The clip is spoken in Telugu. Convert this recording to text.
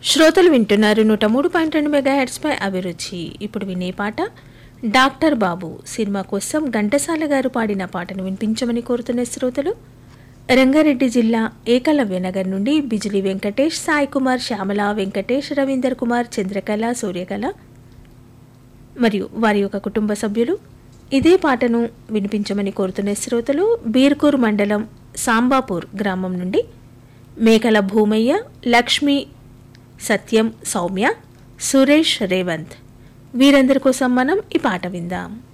శ్రోతలు వింటున్నారు నూట మూడు పాయింట్ రెండు మెగా పై అభిరుచి ఇప్పుడు వినే పాట డాక్టర్ బాబు సినిమా కోసం ఘంటసాల గారు పాడిన పాటను వినిపించమని కోరుతున్న శ్రోతలు రంగారెడ్డి జిల్లా ఏకలవ్య నగర్ నుండి బిజిలి వెంకటేష్ సాయి కుమార్ శ్యామల వెంకటేష్ రవీందర్ కుమార్ చంద్రకళ సూర్యకళ మరియు వారి యొక్క కుటుంబ సభ్యులు ఇదే పాటను వినిపించమని కోరుతున్న శ్రోతలు బీర్కూర్ మండలం సాంబాపూర్ గ్రామం నుండి మేకల భూమయ్య లక్ష్మి సత్యం సౌమ్య సురేష్ రేవంత్ వీరందరి కోసం మనం ఈ పాట విందాం